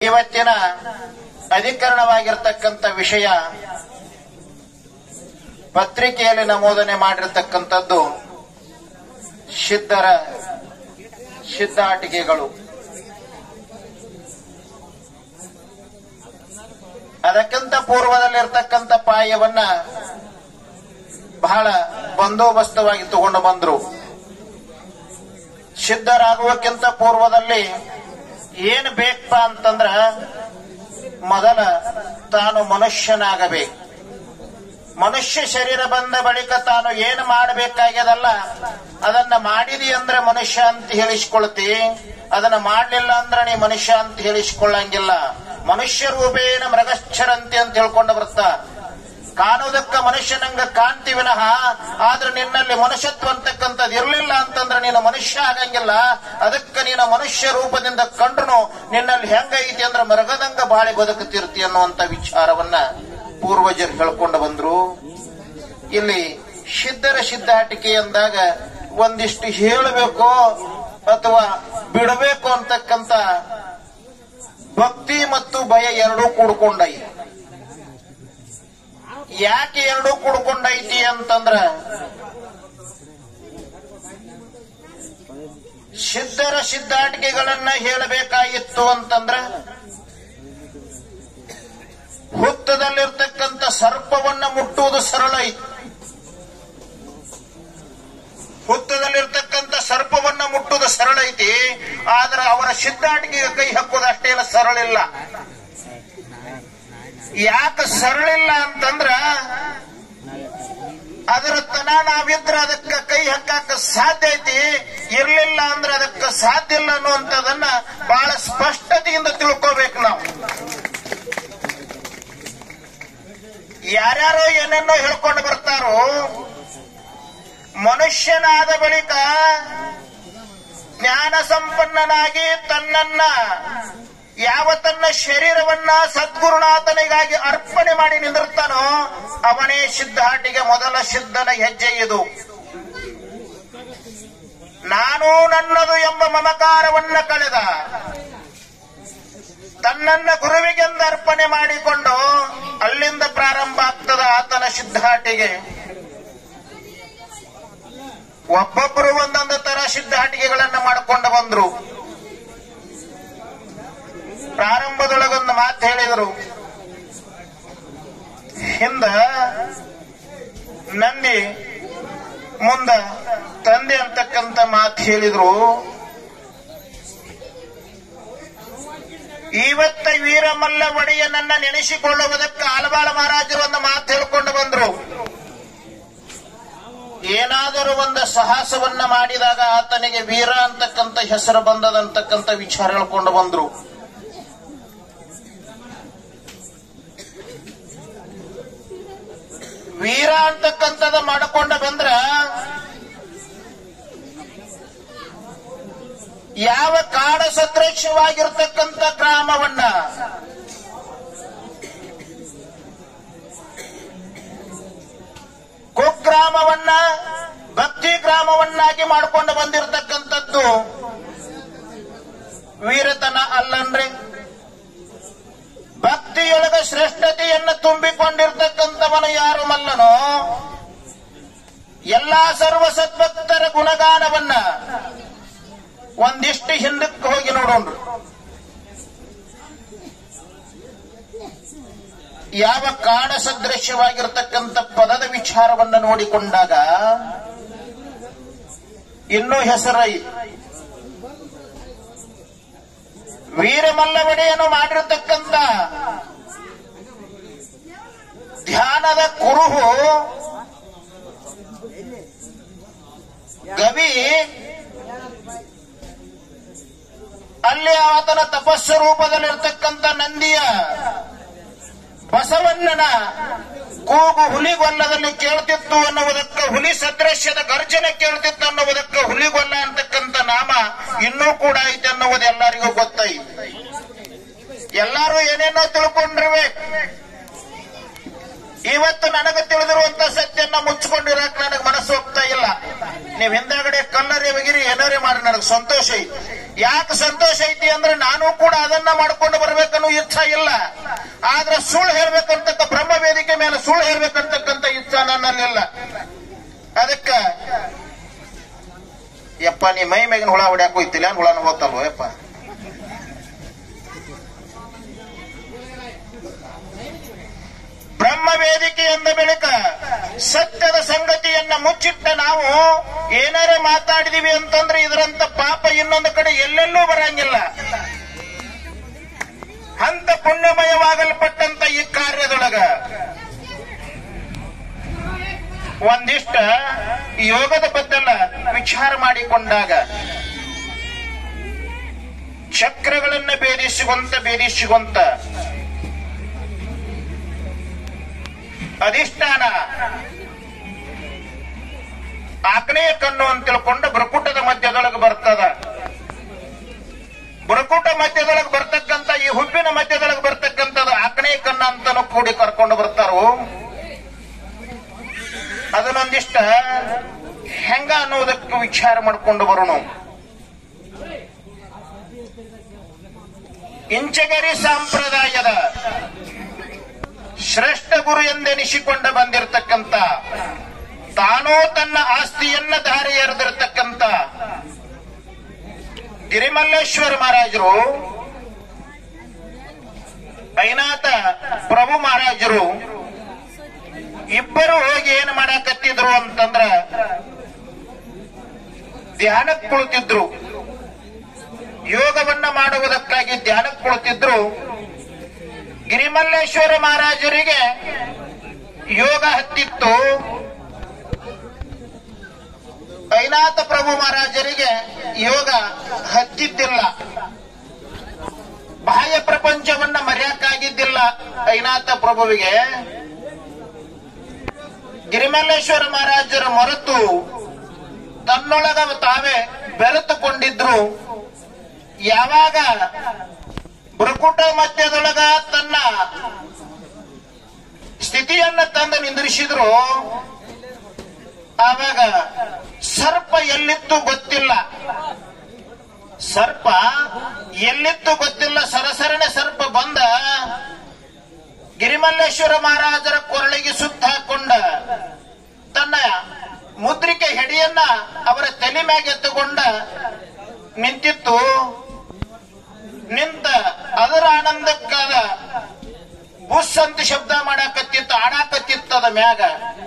ಇವತ್ತಿನ ಅಧಿಕರಣವಾಗಿರ್ತಕ್ಕಂಥ ವಿಷಯ ಪತ್ರಿಕೆಯಲ್ಲಿ ನಮೂದನೆ ಮಾಡಿರ್ತಕ್ಕಂಥದ್ದು ಸಿದ್ಧರ ಸಿದ್ಧಾಟಿಕೆಗಳು ಅದಕ್ಕಿಂತ ಪೂರ್ವದಲ್ಲಿರ್ತಕ್ಕಂಥ ಪಾಯವನ್ನ ಬಹಳ ಬಂದೋಬಸ್ತವಾಗಿ ತಗೊಂಡು ಬಂದ್ರು ಸಿದ್ಧರಾಗುವಕ್ಕಿಂತ ಪೂರ್ವದಲ್ಲಿ ಏನ್ ಬೇಕಪ್ಪ ಅಂತಂದ್ರ ಮೊದಲ ತಾನು ಮನುಷ್ಯನಾಗಬೇಕು ಮನುಷ್ಯ ಶರೀರ ಬಂದ ಬಳಿಕ ತಾನು ಏನು ಮಾಡಬೇಕಾಗ್ಯದಲ್ಲ ಅದನ್ನ ಮಾಡಿದಿ ಅಂದ್ರೆ ಮನುಷ್ಯ ಅಂತ ಹೇಳಿಸ್ಕೊಳ್ತಿ ಅದನ್ನ ಮಾಡ್ಲಿಲ್ಲ ಅಂದ್ರೆ ನೀ ಮನುಷ್ಯ ಅಂತ ಹೇಳಿಸ್ಕೊಳ್ಳಂಗಿಲ್ಲ ಮನುಷ್ಯ ರೂಪೇನ ಮೃಗಶ್ಚರಂತಿ ಅಂತ ಹೇಳ್ಕೊಂಡು ಬರ್ತಾ ಕಾಣುವುದಕ್ಕ ಮನುಷ್ಯನಂಗ ಕಾಣ್ತಿ ವಿನಃ ಆದ್ರೆ ನಿನ್ನಲ್ಲಿ ಮನುಷ್ಯತ್ವ ಅಂತಕ್ಕಂಥದ್ದು ಇರ್ಲಿಲ್ಲ ಅಂತಂದ್ರೆ ನೀನು ಮನುಷ್ಯ ಆಗಂಗಿಲ್ಲ ಅದಕ್ಕೆ ನೀನು ಮನುಷ್ಯ ರೂಪದಿಂದ ಕಂಡ್ರು ನಿನ್ನಲ್ಲಿ ಹೆಂಗೈತಿ ಅಂದ್ರೆ ಮೃಗದಂಗ ಬಾಳಿ ಬದುಕುತ್ತಿರ್ತಿ ಅನ್ನುವಂತ ವಿಚಾರವನ್ನ ಪೂರ್ವಜರು ಹೇಳ್ಕೊಂಡು ಬಂದ್ರು ಇಲ್ಲಿ ಸಿದ್ಧರ ಸಿದ್ಧಾಟಿಕೆ ಅಂದಾಗ ಒಂದಿಷ್ಟು ಹೇಳಬೇಕು ಅಥವಾ ಬಿಡಬೇಕು ಅಂತಕ್ಕಂತ ಭಕ್ತಿ ಮತ್ತು ಭಯ ಎರಡೂ ಕೂಡ್ಕೊಂಡೈ ಯಾಕೆ ಎರಡೂ ಕೂಡ್ಕೊಂಡೈತಿ ಅಂತಂದ್ರ ಸಿದ್ಧರ ಸಿದ್ಧಾಟಿಕೆಗಳನ್ನ ಹೇಳಬೇಕಾಗಿತ್ತು ಅಂತಂದ್ರ ಹುತ್ತದಲ್ಲಿರ್ತಕ್ಕಂಥ ಸರ್ಪವನ್ನ ಮುಟ್ಟುವುದು ಸರಳ ಐತಿ ಹುತ್ತದಲ್ಲಿರ್ತಕ್ಕಂಥ ಸರ್ಪವನ್ನ ಮುಟ್ಟುವುದು ಸರಳ ಐತಿ ಆದ್ರೆ ಅವರ ಸಿದ್ಧಾಟಿಕೆಗೆ ಕೈ ಹಾಕೋದು ಅಷ್ಟೇನು ಸರಳ ಇಲ್ಲ ಯಾಕೆ ಸರಳಿಲ್ಲ ಅಂತಂದ್ರ ಅದರ ತನ ನಾವಿದ್ರ ಅದಕ್ಕೆ ಕೈ ಹಾಕಕ್ಕ ಸಾಧ್ಯ ಐತಿ ಇರ್ಲಿಲ್ಲ ಅಂದ್ರೆ ಅದಕ್ಕೆ ಸಾಧ್ಯ ಇಲ್ಲ ಅನ್ನುವಂಥದನ್ನ ಬಹಳ ಸ್ಪಷ್ಟತೆಯಿಂದ ತಿಳ್ಕೋಬೇಕು ನಾವು ಯಾರ್ಯಾರೋ ಏನೇನೋ ಹೇಳ್ಕೊಂಡು ಬರ್ತಾರೋ ಮನುಷ್ಯನಾದ ಬಳಿಕ ಜ್ಞಾನ ಸಂಪನ್ನನಾಗಿ ತನ್ನನ್ನ ಯಾವ ತನ್ನ ಶರೀರವನ್ನ ಸದ್ಗುರುನಾಥನಿಗಾಗಿ ಅರ್ಪಣೆ ಮಾಡಿ ನಿಂದಿರ್ತಾನೋ ಅವನೇ ಸಿದ್ಧಾಟಿಗೆ ಮೊದಲ ಸಿದ್ಧನ ಹೆಜ್ಜೆ ಇದು ನಾನು ನನ್ನದು ಎಂಬ ಮಮಕಾರವನ್ನ ಕಳೆದ ತನ್ನನ್ನ ಗುರುವಿಗೆಂದು ಅರ್ಪಣೆ ಮಾಡಿಕೊಂಡು ಅಲ್ಲಿಂದ ಪ್ರಾರಂಭ ಆಗ್ತದ ಆತನ ಸಿದ್ಧಾಟಿಗೆ ಒಬ್ಬೊಬ್ಬರು ಒಂದೊಂದು ತರ ಸಿದ್ಧಾಟಿಕೆಗಳನ್ನ ಮಾಡಿಕೊಂಡು ಬಂದ್ರು ಪ್ರಾರಂಭದೊಳಗೊಂದು ಮಾತು ಹೇಳಿದರು ಹಿಂದ ನಂದಿ ಮುಂದ ತಂದೆ ಅಂತಕ್ಕಂಥ ಮಾತು ಹೇಳಿದ್ರು ಇವತ್ತ ವೀರಮಲ್ಲ ಒಡೆಯನನ್ನ ನೆನೆಸಿಕೊಳ್ಳುವುದಕ್ಕೆ ಆಲವಾಳ ಮಹಾರಾಜರು ಒಂದು ಮಾತು ಹೇಳ್ಕೊಂಡು ಬಂದ್ರು ಏನಾದರೂ ಒಂದು ಸಾಹಸವನ್ನ ಮಾಡಿದಾಗ ಆತನಿಗೆ ವೀರ ಅಂತಕ್ಕಂಥ ಹೆಸರು ಬಂದದಂತಕ್ಕಂಥ ವಿಚಾರ ಹೇಳ್ಕೊಂಡು ಬಂದ್ರು ವೀರ ಅಂತಕ್ಕಂಥದ್ದು ಮಾಡಿಕೊಂಡ ಬಂದ್ರ ಯಾವ ಕಾಡ ಸದೃಶ್ಯವಾಗಿರ್ತಕ್ಕಂಥ ಗ್ರಾಮವನ್ನ ಕುಗ್ರಾಮವನ್ನ ಭಕ್ತಿ ಗ್ರಾಮವನ್ನಾಗಿ ಮಾಡಿಕೊಂಡು ಬಂದಿರತಕ್ಕಂಥದ್ದು ವೀರತನ ಅಲ್ಲನ್ರಿ ಭಕ್ತಿಯೊಳಗ ಶ್ರೇಷ್ಠತೆಯನ್ನು ತುಂಬಿಕೊಂಡಿರ್ತಕ್ಕಂಥವನು ಯಾರು ಮಲ್ಲನೋ ಎಲ್ಲಾ ಸರ್ವ ಸದ್ಭಕ್ತರ ಗುಣಗಾನವನ್ನ ಒಂದಿಷ್ಟು ಹಿಂದಕ್ಕೆ ಹೋಗಿ ನೋಡೋಣ್ರಿ ಯಾವ ಕಾಡ ಸದೃಶ್ಯವಾಗಿರ್ತಕ್ಕಂಥ ಪದದ ವಿಚಾರವನ್ನ ನೋಡಿಕೊಂಡಾಗ ಇನ್ನೂ ಹೆಸರೈ ವೀರಮಲ್ಲವಡೆಯನ್ನು ಮಾಡಿರತಕ್ಕಂಥ ಧ್ಯಾನದ ಕುರುಹು ಗವಿ ಅಲ್ಲಿ ಆತನ ತಪಸ್ಸು ರೂಪದಲ್ಲಿರ್ತಕ್ಕಂಥ ನಂದಿಯ ಬಸವಣ್ಣನ ಕೂಗು ಹುಲಿಗೊಲ್ಲದಲ್ಲಿ ಕೇಳ್ತಿತ್ತು ಅನ್ನುವುದಕ್ಕೆ ಹುಲಿ ಸದೃಶ್ಯದ ಗರ್ಜನೆ ಕೇಳ್ತಿತ್ತು ಅನ್ನುವುದಕ್ಕೆ ಹುಲಿಗೊಲ್ಲ ಅಂತಕ್ಕಂಥ ನಾಮ ಇನ್ನೂ ಕೂಡ ಐತೆ ಅನ್ನುವುದು ಎಲ್ಲರಿಗೂ ಗೊತ್ತೈತೆ ಎಲ್ಲರೂ ಏನೇನೋ ತಿಳ್ಕೊಂಡಿರ್ವೆ ಇವತ್ತು ನನಗೆ ತಿಳಿದಿರುವಂತ ಸತ್ಯನ್ನ ಮುಚ್ಚಿಕೊಂಡಿರಕ್ ನನಗೆ ಮನಸ್ಸು ಹೋಗ್ತಾ ಇಲ್ಲ ನೀವು ಹಿಂದಾಗಡೆ ಕಲ್ಲರಿ ಬಗಿರಿ ಏನಾರೇ ಮಾಡಿ ನನಗೆ ಸಂತೋಷ ಐತಿ ಯಾಕೆ ಸಂತೋಷ ಐತಿ ಅಂದ್ರೆ ನಾನು ಕೂಡ ಅದನ್ನ ಮಾಡ್ಕೊಂಡು ಬರ್ಬೇಕನ್ನೋ ಇಚ್ಛಾ ಇಲ್ಲ ಆದ್ರೆ ಸುಳ್ಳು ಹೇಳ್ಬೇಕಂತಕ್ಕ ಬ್ರಹ್ಮ ವೇದಿಕೆ ಮೇಲೆ ಸುಳ್ಳು ಹೇಳ್ಬೇಕಂತಕ್ಕಂಥ ಇಚ್ಛಾ ನನ್ನಲ್ಲಿಲ್ಲ ಅದಕ್ಕ ಯಪ್ಪ ನೀ ಮೈ ಮೇಗಿನ ಹುಳ ಹೊಡ್ಯಾಕ ಹೋಯ್ತಿಲ್ಲ ಹುಳನ ಹೋಗ್ತಲ್ವ ಯಪ್ಪ ಬ್ರಹ್ಮ ವೇದಿಕೆ ಎಂದ ಬಳಿಕ ಸತ್ಯದ ಸಂಗತಿಯನ್ನ ಮುಚ್ಚಿಟ್ಟ ನಾವು ಏನಾರೇ ಮಾತಾಡಿದೀವಿ ಅಂತಂದ್ರೆ ಇದರಂತ ಪಾಪ ಇನ್ನೊಂದು ಕಡೆ ಎಲ್ಲೆಲ್ಲೂ ಬರಂಗಿಲ್ಲ ಅಂತ ಪುಣ್ಯಮಯವಾಗಲ್ಪಟ್ಟಂತ ಈ ಕಾರ್ಯದೊಳಗ ಒಂದಿಷ್ಟ ಯೋಗದ ಬದ್ದಲ್ಲ ವಿಚಾರ ಮಾಡಿಕೊಂಡಾಗ ಚಕ್ರಗಳನ್ನ ಭೇದಿಸಿಕೊಂತ ಭೇದಿಸಿಕೊಂತ ಅಧಿಷ್ಠಾನ ಆಗ್ನೇಯ ಕಣ್ಣು ಅಂತ ತಿಳ್ಕೊಂಡು ಬ್ರಕುಟದ ಮಧ್ಯದೊಳಗೆ ಬರ್ತದ ಬ್ರಕುಟ ಮಧ್ಯದೊಳಗೆ ಬರ್ತಕ್ಕಂತ ಈ ಹುಬ್ಬಿನ ಮಧ್ಯದೊಳಗೆ ಬರ್ತಕ್ಕಂಥದ್ದು ಆಗ್ನೇಯ ಕಣ್ಣ ಅಂತಾನು ಕೂಡಿ ಕರ್ಕೊಂಡು ಬರ್ತಾರೋ ಅದನ್ನೊಂದಿಷ್ಟ ಹೆಂಗ ಅನ್ನೋದಕ್ಕೆ ವಿಚಾರ ಮಾಡ್ಕೊಂಡು ಬರೋಣ ಇಂಚಗರಿ ಸಂಪ್ರದಾಯದ ಶ್ರೇಷ್ಠ ಗುರು ಎಂದೆನಿಸಿಕೊಂಡ ಬಂದಿರತಕ್ಕಂತ ತಾನೋ ತನ್ನ ಆಸ್ತಿಯನ್ನ ದಾರಿ ಎರೆದಿರತಕ್ಕಂತ ಗಿರಿಮಲ್ಲೇಶ್ವರ ಮಹಾರಾಜರು ಐನಾಥ ಪ್ರಭು ಮಹಾರಾಜರು ಇಬ್ಬರು ಹೋಗಿ ಏನು ಮಾಡಾಕತ್ತಿದ್ರು ಅಂತಂದ್ರ ಧ್ಯಾನಕ್ಕೆ ಕುಳಿತಿದ್ರು ಯೋಗವನ್ನ ಮಾಡುವುದಕ್ಕಾಗಿ ಧ್ಯಾನಕ್ಕೆ ಕುಳಿತಿದ್ರು ಗಿರಿಮಲ್ಲೇಶ್ವರ ಮಹಾರಾಜರಿಗೆ ಯೋಗ ಹತ್ತಿತ್ತು ಐನಾಥ ಪ್ರಭು ಮಹಾರಾಜರಿಗೆ ಯೋಗ ಹತ್ತಿದ್ದಿಲ್ಲ ಬಾಹ್ಯ ಪ್ರಪಂಚವನ್ನ ಮರೆಯಕ್ಕಾಗಿದ್ದಿಲ್ಲ ಐನಾಥ ಪ್ರಭುವಿಗೆ ಗಿರಿಮಲ್ಲೇಶ್ವರ ಮಹಾರಾಜರ ಮರೆತು ತನ್ನೊಳಗ ತಾವೇ ಬೆರೆತುಕೊಂಡಿದ್ರು ಯಾವಾಗ ಬೃಕುಟ ಮಧ್ಯದೊಳಗ ತನ್ನ ಸ್ಥಿತಿಯನ್ನ ತಂದು ನಿಂದ್ರಿಸಿದ್ರು ಆವಾಗ ಸರ್ಪ ಎಲ್ಲಿತ್ತು ಗೊತ್ತಿಲ್ಲ ಸರ್ಪ ಎಲ್ಲಿತ್ತು ಗೊತ್ತಿಲ್ಲ ಸರಸರನೆ ಸರ್ಪ ಬಂದ ಗಿರಿಮಲ್ಲೇಶ್ವರ ಮಹಾರಾಜರ ಕೊರಳಿಗೆ ಸುತ್ತ ಹಾಕೊಂಡ ತನ್ನ ಮುದ್ರಿಕೆ ಹೆಡಿಯನ್ನ ಅವರ ತಲೆ ಮ್ಯಾಗ ಎತ್ತುಕೊಂಡ ನಿಂತಿತ್ತು ನಿಂತ ಅದರ ಆನಂದಕ್ಕಾದ ಬುಸ್ ಅಂತ ಶಬ್ದ ಮಾಡಾಕತ್ತಿತ್ತು ಆಡಾಕತ್ತಿತ್ತದ ಮ್ಯಾಗ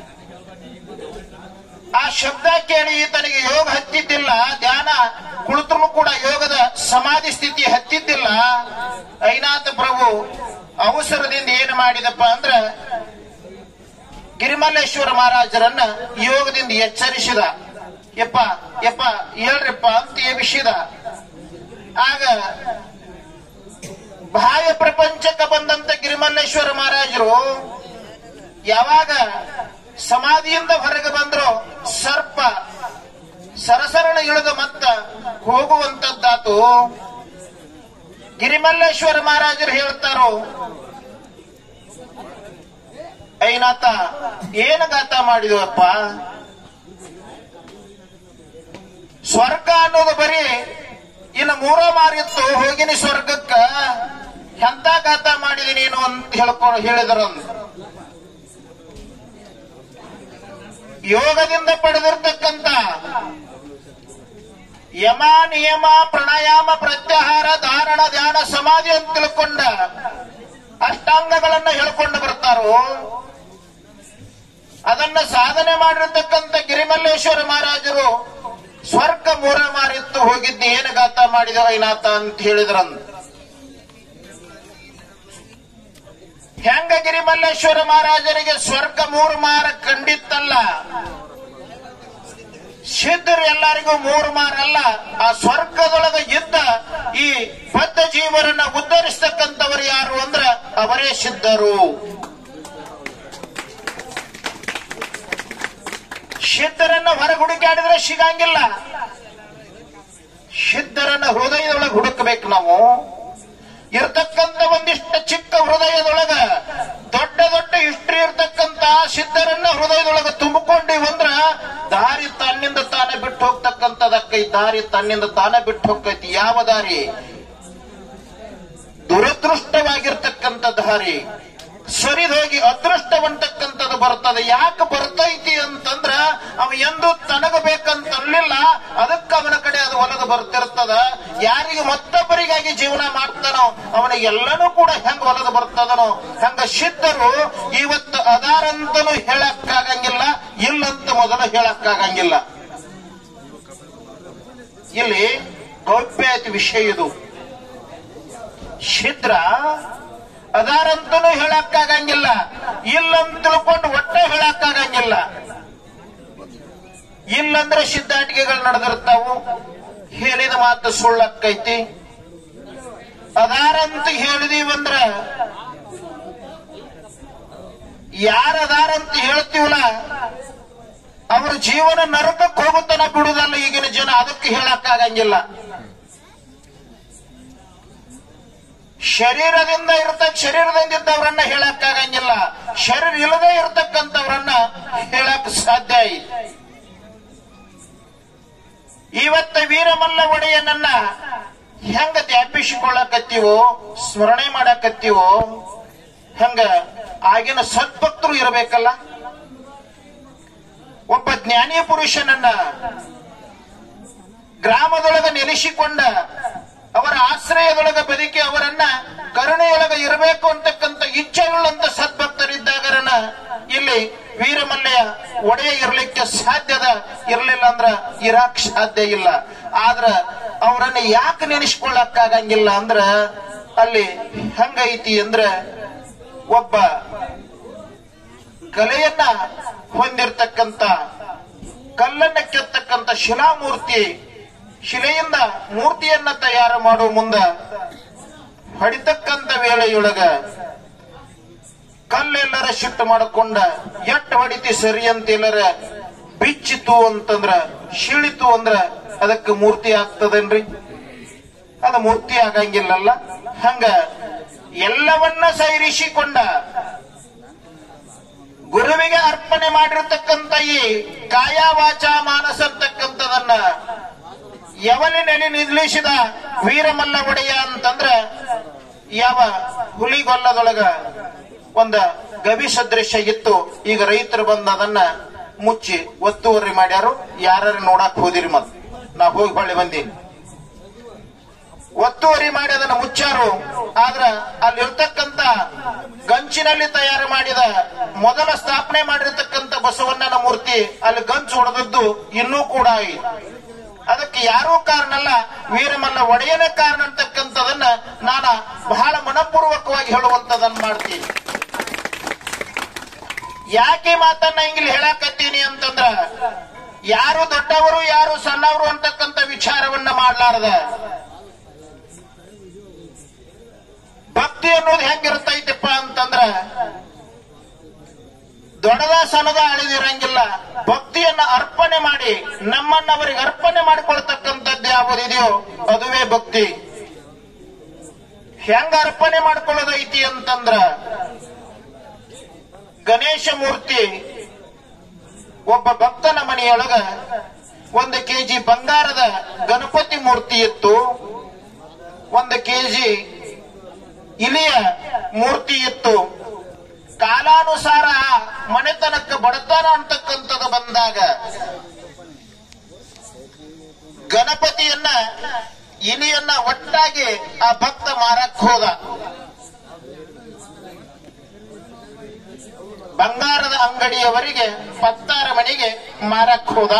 ಆ ಶಬ್ದ ಕೇಳಿ ಈತನಿಗೆ ಯೋಗ ಹತ್ತಿದ್ದಿಲ್ಲ ಧ್ಯಾನ ಕುಳಿತರು ಕೂಡ ಯೋಗದ ಸಮಾಧಿ ಸ್ಥಿತಿ ಹತ್ತಿದ್ದಿಲ್ಲ ಐನಾಥ ಪ್ರಭು ಅವಸರದಿಂದ ಏನು ಮಾಡಿದಪ್ಪ ಅಂದ್ರ ಗಿರಿಮಲ್ಲೇಶ್ವರ ಮಹಾರಾಜರನ್ನ ಯೋಗದಿಂದ ಎಚ್ಚರಿಸಿದ ಯಪ್ಪ ಯಪ್ಪ ಹೇಳ್ರಪ್ಪ ಅಂತ ಎಬ್ಬಿಸಿದ ಆಗ ಬಾಹ್ಯ ಪ್ರಪಂಚಕ್ಕೆ ಬಂದಂತ ಗಿರಿಮಲ್ಲೇಶ್ವರ ಮಹಾರಾಜರು ಯಾವಾಗ ಸಮಾಧಿಯಿಂದ ಹೊರಗೆ ಬಂದ್ರು ಸರ್ಪ ಸರಸರಳ ಇಳಿದು ಮತ್ತ ಹೋಗುವಂತದ್ದಾತು ಗಿರಿಮಲ್ಲೇಶ್ವರ ಮಹಾರಾಜರು ಹೇಳ್ತಾರೋ ಐನಾಥ ಏನು ಗಾತ ಮಾಡಿದವಪ್ಪ ಸ್ವರ್ಗ ಅನ್ನೋದು ಬರೀ ಇನ್ನು ಮೂರೋ ಮಾರಿತ್ತು ಹೋಗಿನಿ ಸ್ವರ್ಗಕ್ಕ ಎಂತ ಗಾತ ಮಾಡಿದಿ ನೀನು ಅಂತ ಹೇಳ್ಕೊಂಡು ಹೇಳಿದ್ರಂತ ಯೋಗದಿಂದ ಪಡೆದಿರ್ತಕ್ಕಂತ ಯಮ ನಿಯಮ ಪ್ರಾಣಾಯಾಮ ಪ್ರತ್ಯಾಹಾರ ಧಾರಣ ಧ್ಯಾನ ಸಮಾಧಿ ಅಂತ ತಿಳ್ಕೊಂಡ ಅಷ್ಟಾಂಗಗಳನ್ನ ಹೇಳ್ಕೊಂಡು ಬರ್ತಾರೋ ಅದನ್ನ ಸಾಧನೆ ಮಾಡಿರ್ತಕ್ಕಂಥ ಗಿರಿಮಲ್ಲೇಶ್ವರ ಮಹಾರಾಜರು ಸ್ವರ್ಗ ಮೂರ ಮಾರಿತ್ತು ಹೋಗಿದ್ದು ಏನು ಗಾತ ಮಾಡಿದ ಐನಾಥ ಅಂತ ಹೇಳಿದ್ರಂತ ಹೆಂಗ ಗಿರಿಮಲ್ಲೇಶ್ವರ ಮಹಾರಾಜರಿಗೆ ಸ್ವರ್ಗ ಮೂರು ಮಾರ ಕಂಡಿತ್ತಲ್ಲ ಸಿದ್ಧರು ಎಲ್ಲರಿಗೂ ಮೂರು ಮಾರಲ್ಲ ಆ ಸ್ವರ್ಗದೊಳಗ ಇದ್ದ ಈ ಬದ್ಧ ಜೀವರನ್ನ ಉದ್ಧರಿಸ್ತಕ್ಕಂಥವರು ಯಾರು ಅಂದ್ರ ಅವರೇ ಸಿದ್ಧರು ಸಿದ್ಧರನ್ನ ಹೊರಗೆ ಹುಡುಕಾಡಿದ್ರೆ ಸಿಗಂಗಿಲ್ಲ ಸಿದ್ಧರನ್ನ ಹೃದಯದೊಳಗೆ ಹುಡುಕಬೇಕು ನಾವು ಇರ್ತಕ್ಕಂಥ ಒಂದಿಷ್ಟು ಚಿಕ್ಕ ಹೃದಯದೊಳಗ ದೊಡ್ಡ ದೊಡ್ಡ ಹಿಸ್ಟ್ರಿ ಇರ್ತಕ್ಕಂತ ಸಿದ್ಧರನ್ನ ಹೃದಯದೊಳಗ ತುಂಬಿಕೊಂಡಿವ್ ಅಂದ್ರ ದಾರಿ ತನ್ನಿಂದ ತಾನೇ ಬಿಟ್ಟು ಹೋಗ್ತಕ್ಕಂಥದಕ್ಕೈ ದಾರಿ ತನ್ನಿಂದ ತಾನೇ ಬಿಟ್ಟು ಹೋಗ್ತೈತಿ ಯಾವ ದಾರಿ ದುರದೃಷ್ಟವಾಗಿರ್ತಕ್ಕಂಥ ದಾರಿ ಸರಿದೋಗಿ ಅದೃಷ್ಟವಂತಕ್ಕಂಥದ್ದು ಬರ್ತದೆ ಯಾಕೆ ಬರ್ತೈತಿ ಅಂತಂದ್ರ ಅವ ಎಂದು ತನಗ ಬೇಕಂತರ್ಲಿಲ್ಲ ಅದಕ್ಕೆ ಅವನ ಕಡೆ ಅದು ಒಲದು ಬರ್ತಿರ್ತದ ಯಾರಿಗೆ ಮತ್ತೊಬ್ಬರಿಗಾಗಿ ಜೀವನ ಮಾಡ್ತಾನೋ ಅವನಿಗೆ ಎಲ್ಲನೂ ಕೂಡ ಹೆಂಗ ಒಲದು ಬರ್ತದನೋ ಹಂಗ ಸಿದ್ಧರು ಇವತ್ತು ಅದಾರಂತನೂ ಹೇಳಕ್ಕಾಗಂಗಿಲ್ಲ ಇಲ್ಲಂತ ಮೊದಲು ಹೇಳಕ್ಕಾಗಂಗಿಲ್ಲ ಇಲ್ಲಿ ಗೌಪ್ಯಾತಿ ವಿಷಯ ಇದು ಶಿದ್ರ ಅದಾರಂತನೂ ಹೇಳಕ್ಕಾಗಂಗಿಲ್ಲ ಇಲ್ಲಂತ ತಿಳ್ಕೊಂಡು ಒಟ್ಟೆ ಹೇಳಕ್ಕಾಗಂಗಿಲ್ಲ ಇಲ್ಲಂದ್ರೆ ಸಿದ್ಧಾಟಿಕೆಗಳು ನಡೆದಿರ್ತಾವು ಹೇಳಿದ ಮಾತು ಸುಳ್ಳಕ್ಕೈತಿ ಅದಾರಂತ ಹೇಳಿದೀವಂದ್ರ ಯಾರ ಅದಾರಂತ ಹೇಳ್ತೀವಲ್ಲ ಅವ್ರ ಜೀವನ ನರಕಕ್ಕೆ ಹೋಗುತ್ತಾನ ಬಿಡುದಲ್ಲ ಈಗಿನ ಜನ ಅದಕ್ಕೆ ಹೇಳಕ್ಕಾಗಂಗಿಲ್ಲ ಶರೀರದಿಂದ ಇರ್ತಕ್ಕ ಶರೀರದಿಂದ ಇದ್ದವರನ್ನ ಹೇಳಕ್ಕಾಗಂಗಿಲ್ಲ ಶರೀರ ಇಲ್ಲದೆ ಇರ್ತಕ್ಕಂಥವ್ರನ್ನ ಹೇಳಕ್ ಸಾಧ್ಯ ಐತಿ ಇವತ್ತ ವೀರಮಲ್ಲ ಒಡೆಯನನ್ನ ಹೆಂಗ ಜ್ಞಾಪಿಸಿಕೊಳ್ಳಕತ್ತೀವೋ ಸ್ಮರಣೆ ಮಾಡಕತ್ತೀವೋ ಹಂಗ ಆಗಿನ ಸದ್ಭಕ್ತರು ಇರಬೇಕಲ್ಲ ಒಬ್ಬ ಜ್ಞಾನಿ ಪುರುಷನನ್ನ ಗ್ರಾಮದೊಳಗ ನೆಲೆಸಿಕೊಂಡ ಅವರ ಆಶ್ರಯದೊಳಗ ಬದುಕಿ ಅವರನ್ನ ಕರುಣೆಯೊಳಗ ಇರಬೇಕು ಅಂತಕ್ಕಂಥ ಇಚ್ಛೆಯುಳ್ಳಂತ ಸದ್ಭಕ್ತರಿದ್ದಾಗರನ ಇಲ್ಲಿ ವೀರಮಲ್ಲೆಯ ಒಡೆಯ ಇರ್ಲಿಕ್ಕೆ ಸಾಧ್ಯದ ಇರ್ಲಿಲ್ಲ ಅಂದ್ರ ಇರಾಕ್ ಸಾಧ್ಯ ಇಲ್ಲ ಆದ್ರ ಅವರನ್ನ ಯಾಕೆ ನೆನೆಸ್ಕೊಳ್ಳಕ್ಕಾಗಂಗಿಲ್ಲ ಅಂದ್ರ ಅಲ್ಲಿ ಹೆಂಗೈತಿ ಅಂದ್ರ ಒಬ್ಬ ಕಲೆಯನ್ನ ಹೊಂದಿರತಕ್ಕಂತ ಕಲ್ಲನ್ನ ಕೆತ್ತಕ್ಕಂತ ಶಿಲಾಮೂರ್ತಿ ಶಿಲೆಯಿಂದ ಮೂರ್ತಿಯನ್ನ ತಯಾರು ಮಾಡುವ ಮುಂದ ಹೊಡಿತಕ್ಕಂತ ವೇಳೆಯೊಳಗ ಕಲ್ಲೆಲ್ಲರ ಶಿಫ್ಟ್ ಮಾಡಿಕೊಂಡ ಎಟ್ ಹೊಡಿತಿ ಸರಿ ಅಂತ ಎಲ್ಲರ ಬಿಚ್ಚಿತು ಅಂತಂದ್ರ ಶಿಳಿತು ಅಂದ್ರ ಅದಕ್ಕೆ ಮೂರ್ತಿ ಆಗ್ತದೇನ್ರಿ ಅದು ಮೂರ್ತಿ ಆಗಂಗಿಲ್ಲಲ್ಲ ಹಂಗ ಎಲ್ಲವನ್ನ ಸೈರಿಸಿಕೊಂಡ ಗುರುವಿಗೆ ಅರ್ಪಣೆ ಮಾಡಿರ್ತಕ್ಕಂಥ ಈ ಕಾಯ ವಾಚ ಮಾನಸ ಅಂತಕ್ಕಂಥದನ್ನ ಯವಲಿ ನೆಲೆ ನಿಲ್ಲಿಸಿದ ವೀರಮಲ್ಲ ಒಡೆಯ ಅಂತಂದ್ರ ಯಾವ ಹುಲಿಗೊಲ್ಲದೊಳಗ ಒಂದ ಗವಿ ಸದೃಶ್ಯ ಇತ್ತು ಈಗ ರೈತರು ಬಂದ ಅದನ್ನ ಮುಚ್ಚಿ ಒತ್ತುವರಿ ಮಾಡ್ಯಾರು ಯಾರು ನೋಡಕ್ ಹೋದಿರಿ ಮತ್ ನಾ ಹೋಗಿ ಹೊಳ್ಳಿ ಬಂದೀನಿ ಒತ್ತುವರಿ ಮಾಡಿ ಅದನ್ನ ಮುಚ್ಚಾರು ಆದ್ರ ಅಲ್ಲಿರ್ತಕ್ಕಂತ ಗಂಚಿನಲ್ಲಿ ತಯಾರು ಮಾಡಿದ ಮೊದಲ ಸ್ಥಾಪನೆ ಮಾಡಿರ್ತಕ್ಕಂಥ ಬಸವಣ್ಣನ ಮೂರ್ತಿ ಅಲ್ಲಿ ಗಂಚು ಹೊಡೆದದ್ದು ಇನ್ನೂ ಕೂಡ ಐತಿ ಅದಕ್ಕೆ ಯಾರೂ ಕಾರಣ ಅಲ್ಲ ವೀರಮಲ್ಲ ಒಡೆಯನೇ ಕಾರಣ ಅಂತಕ್ಕಂಥದನ್ನ ನಾನು ಬಹಳ ಮನಪೂರ್ವಕವಾಗಿ ಹೇಳುವಂತದನ್ನ ಮಾಡ್ತೀನಿ ಯಾಕೆ ಈ ಮಾತನ್ನ ಹಿಂಗಿಲ್ಲಿ ಹೇಳಕತ್ತೀನಿ ಅಂತಂದ್ರ ಯಾರು ದೊಡ್ಡವರು ಯಾರು ಸಣ್ಣವರು ಅಂತಕ್ಕಂಥ ವಿಚಾರವನ್ನ ಮಾಡ್ಲಾರ್ದ ಭಕ್ತಿ ಅನ್ನೋದು ಹೆಂಗಿರ್ತೈತಪ್ಪ ಅಂತಂದ್ರ ದೊಡ್ಡದ ಸಣ್ಣದ ಅಳಿದಿರಂಗಿಲ್ಲ ಭಕ್ತಿಯನ್ನ ಅರ್ಪಣೆ ಮಾಡಿ ನಮ್ಮನ್ನ ಅವರಿಗೆ ಅರ್ಪಣೆ ಮಾಡಿಕೊಳ್ತಕ್ಕಂಥದ್ದು ಯಾವುದಿದೆಯೋ ಅದುವೇ ಭಕ್ತಿ ಹೆಂಗ ಅರ್ಪಣೆ ಮಾಡ್ಕೊಳ್ಳೋದೈತಿ ಅಂತಂದ್ರ ಗಣೇಶ ಮೂರ್ತಿ ಒಬ್ಬ ಭಕ್ತನ ಮನೆಯೊಳಗ ಒಂದು ಕೆಜಿ ಬಂಗಾರದ ಗಣಪತಿ ಮೂರ್ತಿ ಇತ್ತು ಒಂದು ಕೆಜಿ ಇಲಿಯ ಮೂರ್ತಿ ಇತ್ತು ಕಾಲಾನುಸಾರ ಮನೆತನಕ್ಕೆ ಬಡತನ ಅಂತಕ್ಕಂಥದ್ದು ಬಂದಾಗ ಗಣಪತಿಯನ್ನ ಇಲಿಯನ್ನ ಒಟ್ಟಾಗಿ ಆ ಭಕ್ತ ಮಾರಕ್ ಹೋದ ಬಂಗಾರದ ಅಂಗಡಿಯವರಿಗೆ ಪತ್ತಾರ ಮನೆಗೆ ಮಾರಕ್ ಹೋದ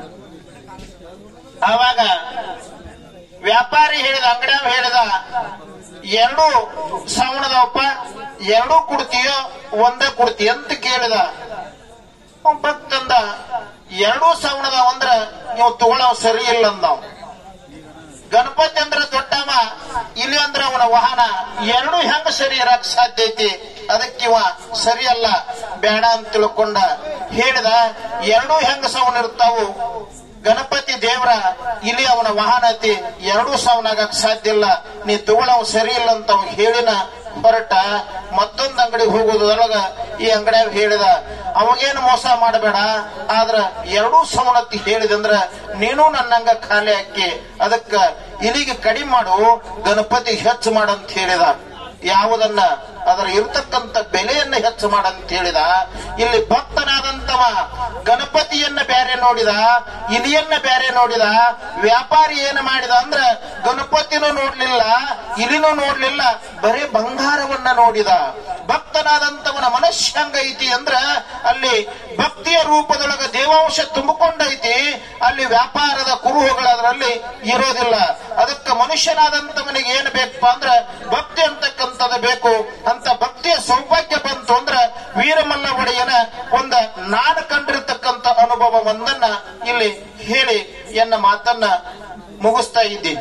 ಆವಾಗ ವ್ಯಾಪಾರಿ ಹೇಳಿದ ಅಂಗಡಿಯವ ಹೇಳಿದ ಎರಡು ಸವಣದವಪ್ಪ ಎರಡೂ ಕೊಡ್ತೀಯೋ ಒಂದೇ ಕೊಡ್ತಿ ಅಂತ ಕೇಳಿದ ಅವ್ನ್ ಭಕ್ತಂದ ಎರಡೂ ಸವಣದವ ಅಂದ್ರ ನೀವು ತಗೊಳ್ಳವ ಸರಿ ಇಲ್ಲ ಅಂದವ್ ಗಣಪತಿ ಅಂದ್ರ ದೊಡ್ಡವ ಇಲ್ಲಿ ಅಂದ್ರ ಅವನ ವಾಹನ ಎರಡೂ ಹೆಂಗ ಸರಿ ಇರಕ್ ಸಾಧ್ಯ ಐತಿ ಅದಕ್ಕಿವ ಸರಿ ಅಲ್ಲ ಬೇಡ ಅಂತ ತಿಳ್ಕೊಂಡ ಹೇಳಿದ ಎರಡೂ ಹೆಂಗ ಸವಣ ಇರ್ತಾವು ಗಣಪತಿ ದೇವರ ಇಲ್ಲಿ ಅವನ ವಾಹನ ಐತಿ ಎರಡೂ ಸಾವನಾಗಕ್ ಸಾಧ್ಯ ಇಲ್ಲ ನೀ ತಗೊಳವ್ ಸರಿ ಇಲ್ಲ ಅಂತ ಅವ್ ಹೇಳಿನ ಹೊರಟ ಮತ್ತೊಂದ್ ಅಂಗಡಿಗೆ ಹೋಗೋದ್ರೊಳಗ ಈ ಅಂಗಡಿಯಾಗ ಹೇಳಿದ ಅವಾಗೇನು ಮೋಸ ಮಾಡಬೇಡ ಆದ್ರ ಎರಡೂ ಸವನತ್ತಿ ಹೇಳಿದಂದ್ರ ನೀನು ನನ್ನಂಗ ಖಾಲಿ ಹಾಕಿ ಅದಕ್ಕ ಇಲ್ಲಿಗೆ ಕಡಿಮೆ ಮಾಡು ಗಣಪತಿ ಹೆಚ್ಚು ಮಾಡಂತ ಹೇಳಿದ ಯಾವುದನ್ನ ಅದರ ಇರತಕ್ಕಂತ ಬೆಲೆಯನ್ನ ಹೆಚ್ಚು ಮಾಡಂತ ಹೇಳಿದ ಇಲ್ಲಿ ಭಕ್ತನಾದಂತವ ಗಣಪತಿಯನ್ನ ಬೇರೆ ನೋಡಿದ ಇಲಿಯನ್ನ ಬೇರೆ ನೋಡಿದ ವ್ಯಾಪಾರಿ ಏನು ಮಾಡಿದ ಅಂದ್ರ ಗಣಪತಿನೂ ನೋಡ್ಲಿಲ್ಲ ಇಲಿನೂ ನೋಡ್ಲಿಲ್ಲ ಬರೀ ಬಂಗಾರವನ್ನ ನೋಡಿದ ಭಕ್ತನಾದಂತವನ ಮನಸ್ಸು ಹೆಂಗೈತಿ ಅಂದ್ರ ಅಲ್ಲಿ ಭಕ್ತಿಯ ರೂಪದೊಳಗ ದೇವಾಂಶ ತುಂಬಿಕೊಂಡೈತಿ ಅಲ್ಲಿ ವ್ಯಾಪಾರದ ಕುರುಹುಗಳು ಅದರಲ್ಲಿ ಇರೋದಿಲ್ಲ ಅದಕ್ಕೆ ಮನುಷ್ಯನಾದಂತವನಿಗೆ ಏನು ಬೇಕಪ್ಪ ಅಂದ್ರ ಭಕ್ತಿ ಅಂತಕ್ಕಂಥದ್ದು ಬೇಕು ಅಂತ ಭಕ್ತಿಯ ಸೌಭಾಗ್ಯ ಬಂತು ಅಂದ್ರ ವೀರಮಲ್ಲ ಒಡೆಯನ ಒಂದ ನಾನು ಕಂಡಿರ್ತಕ್ಕಂಥ ಅನುಭವ ಒಂದನ್ನ ಇಲ್ಲಿ ಹೇಳಿ ಎನ್ನ ಮಾತನ್ನ ಮುಗಿಸ್ತಾ ಇದ್ದೀನಿ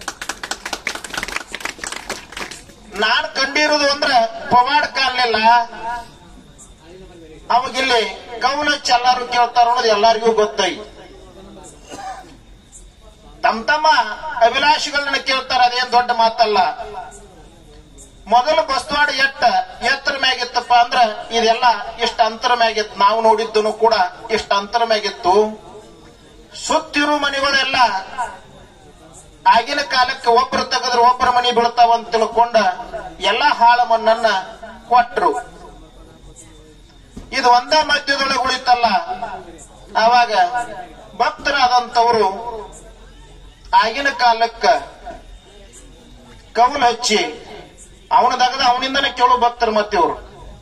ನಾನ್ ಕಂಡಿರುವುದು ಅಂದ್ರ ಪವಾಡ ಕಾಲಿಲ್ಲ ಅವಾಗಿಲ್ಲಿ ಕೌಲಚ್ಚ ಎಲ್ಲಾರು ಕೇಳ್ತಾರ ಅನ್ನೋದು ಎಲ್ಲರಿಗೂ ಗೊತ್ತೈತಿ ತಮ್ಮ ತಮ್ಮ ಅಭಿಲಾಷಿಗಳನ್ನ ಕೇಳ್ತಾರ ಅದೇನ್ ದೊಡ್ಡ ಮಾತಲ್ಲ ಮೊದಲು ಬಸ್ವಾಡ ಎಟ್ಟ ಎತ್ತರ ಮ್ಯಾಗಿತ್ತಪ್ಪ ಅಂದ್ರ ಇದೆಲ್ಲ ಇಷ್ಟ ಅಂತರ ಮ್ಯಾಗಿತ್ತು ನಾವು ನೋಡಿದ್ದನು ಕೂಡ ಇಷ್ಟ ಅಂತರ ಮ್ಯಾಗಿತ್ತು ಸುತ್ತಿರು ಮನೆಗಳೆಲ್ಲ ಆಗಿನ ಕಾಲಕ್ಕೆ ಒಬ್ರು ತೆಗೆದ್ರೆ ಒಬ್ಬರ ಮನಿ ಬೀಳ್ತಾವ ಅಂತ ತಿಳ್ಕೊಂಡ ಎಲ್ಲಾ ಹಾಳ ಮಣ್ಣನ್ನ ಕೊಟ್ರು ಇದು ಒಂದ ಮಧ್ಯದೊಳಗೆ ಉಳಿತಲ್ಲ ಆವಾಗ ಭಕ್ತರಾದಂತವರು ಆಗಿನ ಕಾಲಕ್ಕ ಕೌಲ್ ಹಚ್ಚಿ ಅವನ ದಗದ ಅವನಿಂದನೇ ಕೇಳು ಭಕ್ತರು ಮತ್ತೆ ಇವರು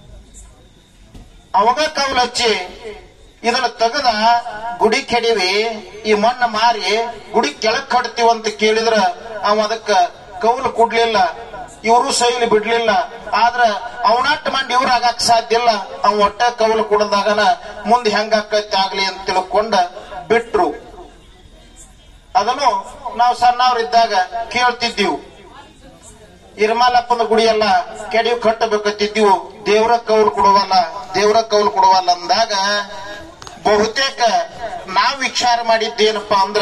ಅವಾಗ ಕೌಲ್ ಹಚ್ಚಿ ಇದನ್ನ ತೆಗದ ಗುಡಿ ಕೆಡಿವಿ ಈ ಮಣ್ಣು ಮಾರಿ ಗುಡಿ ಕೆಳಗ್ ಕಟ್ತೀವಿ ಅಂತ ಕೇಳಿದ್ರ ಅವ ಅದಕ್ಕ ಕೌಲು ಕೊಡ್ಲಿಲ್ಲ ಇವರು ಸೈಲಿ ಬಿಡ್ಲಿಲ್ಲ ಆದ್ರ ಅವನಟ್ಟು ಮಂದಿ ಇವ್ರ ಆಗಾಕ್ ಸಾಧ್ಯ ಇಲ್ಲ ಅವ ಒಟ್ಟ ಕೌಲು ಕೊಡದಾಗನ ಮುಂದೆ ಹೆಂಗಾಕೈತಿ ಆಗ್ಲಿ ಅಂತ ತಿಳ್ಕೊಂಡ ಬಿಟ್ರು ಅದನ್ನು ನಾವು ಸಣ್ಣವ್ರಿದ್ದಾಗ ಕೇಳ್ತಿದ್ದೀವಿ ಇರ್ಮಾಲಪ್ಪನ ಗುಡಿ ಎಲ್ಲ ಕೆಡಿಯು ಕಟ್ಟಬೇಕತ್ತಿದ್ದೀವು ದೇವ್ರ ಕೌಲು ಕೊಡುವಲ್ಲ ದೇವ್ರ ಕೌಲು ಕೊಡುವಲ್ಲ ಅಂದಾಗ ಬಹುತೇಕ ನಾವ್ ವಿಚಾರ ಮಾಡಿದ್ದೇನಪ್ಪ ಅಂದ್ರ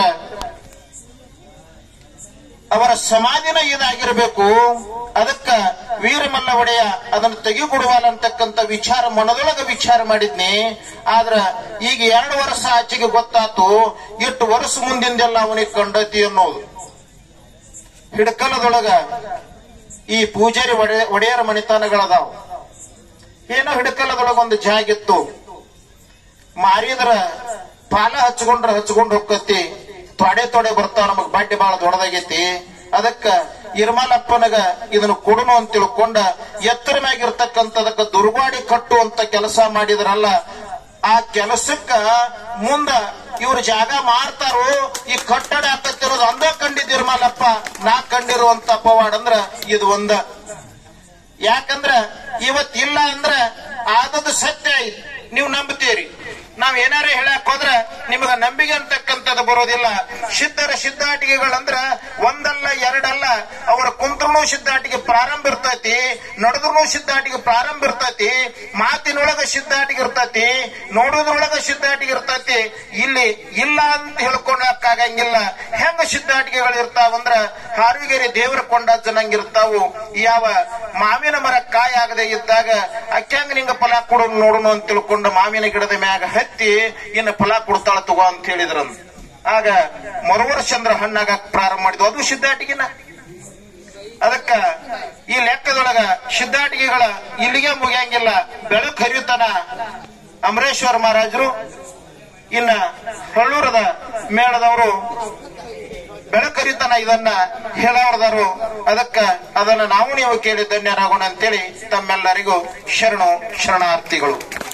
ಅವರ ಸಮಾಧಿನ ಇದಾಗಿರ್ಬೇಕು ಅದಕ್ಕ ವೀರಮಲ್ಲ ಒಡೆಯ ಅದನ್ನು ತೆಗಿಕೊಡುವಲ್ಲ ಅಂತಕ್ಕಂಥ ವಿಚಾರ ಮನದೊಳಗ ವಿಚಾರ ಮಾಡಿದ್ನಿ ಆದ್ರ ಈಗ ಎರಡು ವರ್ಷ ಆಚೆಗೆ ಗೊತ್ತಾತು ಎಷ್ಟು ವರ್ಷ ಮುಂದಿಂದೆಲ್ಲ ಅವನಿಗೆ ಕಂಡತಿ ಅನ್ನೋದು ಹಿಡ್ಕಲದೊಳಗ ಈ ಪೂಜಾರಿ ಒಡೆ ಒಡೆಯರ ಮಣಿತಾನಗಳದಾವ್ ಏನೋ ಹಿಡ್ಕಲದೊಳಗ ಒಂದು ಜಾಗಿತ್ತು ಮಾರಿದ್ರ ಪಾಲ ಹಚ್ಕೊಂಡ್ರ ಹಚ್ಕೊಂಡ್ ಹೋಗ್ಕತಿ ತೊಡೆ ತೊಡೆ ಬರ್ತಾವ ನಮಗ್ ಬಡ್ಡಿ ಬಾಳ ದೊಡ್ಡದಾಗೈತಿ ಅದಕ್ಕ ಇರ್ಮಾಲಪ್ಪನಗ ಇದನ್ನ ಕೊಡುನು ಅಂತ ತಿಳ್ಕೊಂಡ ಎತ್ತರ ಮ್ಯಾಗಿರ್ತಕ್ಕಂಥದಕ್ಕ ದುರ್ಗಾಡಿ ಕಟ್ಟುವಂತ ಕೆಲಸ ಮಾಡಿದ್ರಲ್ಲ ಆ ಕೆಲಸಕ್ಕ ಮುಂದ ಇವ್ರ ಜಾಗ ಮಾರ್ತಾರೋ ಈ ಕಟ್ಟಡ ಹಾಕತ್ತಿರೋದು ಅಂದ ಕಂಡಿದ್ದು ಇರ್ಮಾಲಪ್ಪ ನಾ ಕಂಡಿರುವಂತ ಪವಾಡ ಅಂದ್ರ ಇದು ಒಂದ ಯಾಕಂದ್ರ ಇವತ್ ಇಲ್ಲ ಅಂದ್ರ ಆದದ್ದು ಸತ್ಯ ಐತಿ ನೀವು ನಂಬ್ತೀರಿ ನಾವ್ ಏನಾರೇ ಹೇಳಕ್ ಹೋದ್ರ ನಿಮಗ ನಂಬಿಕೆ ಅಂತಕ್ಕಂಥದ್ದು ಬರೋದಿಲ್ಲ ಸಿದ್ಧರ ಸಿದ್ಧಾಟಿಕೆಗಳಂದ್ರ ಒಂದಲ್ಲ ಎರಡಲ್ಲ ಅವರ ಕುಂತ್ರೂ ಸಿದ್ಧಾಟಿಕೆ ಪ್ರಾರಂಭ ಇರ್ತೈತಿ ನಡೆದ್ರು ಸಿದ್ಧಾಟಿಕೆ ಪ್ರಾರಂಭ ಇರ್ತೈತಿ ಮಾತಿನೊಳಗ ಸಿದ್ಧಾಟಿಕೆ ಇರ್ತೈತಿ ನೋಡೋದ್ರೊಳಗ ಸಿದ್ಧಾಟಿಕೆ ಇರ್ತೈತಿ ಇಲ್ಲಿ ಇಲ್ಲ ಅಂತ ಹೇಳ್ಕೊಳಕ್ಕಾಗಂಗಿಲ್ಲ ಹೆಂಗ ಸಿದ್ಧಾಟಿಕೆಗಳು ಇರ್ತಾವಂದ್ರ ಹಾರುಗೇರಿ ದೇವರ ಕೊಂಡ ಜನಂಗಿರ್ತಾವು ಯಾವ ಮಾವಿನ ಮರ ಕಾಯಿ ಆಗದೆ ಇದ್ದಾಗ ಅಕ್ಯಾಂಗ ನಿಂಗ ಫಲ ಕೊಡು ನೋಡೋಣ ಅಂತ ತಿಳ್ಕೊಂಡು ಮಾವಿನ ಗಿಡದ ಮ್ಯಾಗ ಹತ್ತಿ ಇನ್ನು ಫಲ ಕೊಡ್ತಾಳ ತಗೋ ಅಂತ ಹೇಳಿದ್ರಂತ ಆಗ ಮರುವರ್ಷಂದ್ರ ಹಣ್ಣಾಗಕ್ ಪ್ರಾರಂಭ ಮಾಡಿದ್ವು ಅದು ಸಿದ್ಧಾಟಿಗೆನ ಅದಕ್ಕ ಈ ಲೆಕ್ಕದೊಳಗ ಸಿದ್ಧಾಟಿಕೆಗಳ ಇಲ್ಲಿಗೆ ಮುಗಿಯಂಗಿಲ್ಲ ಬೆಳಕು ಹರಿಯುತ್ತಾನ ಅಮರೇಶ್ವರ ಮಹಾರಾಜರು ಇನ್ನ ಹಳ್ಳೂರದ ಮೇಳದವರು ಬೆಳಕರಿತನ ಇದನ್ನ ಹೇಳವರದರು ಅದಕ್ಕ ಅದನ್ನ ನಾವು ನೀವು ಕೇಳಿ ಧನ್ಯರಾಗೋಣ ಅಂತೇಳಿ ತಮ್ಮೆಲ್ಲರಿಗೂ ಶರಣು ಶರಣಾರ್ಥಿಗಳು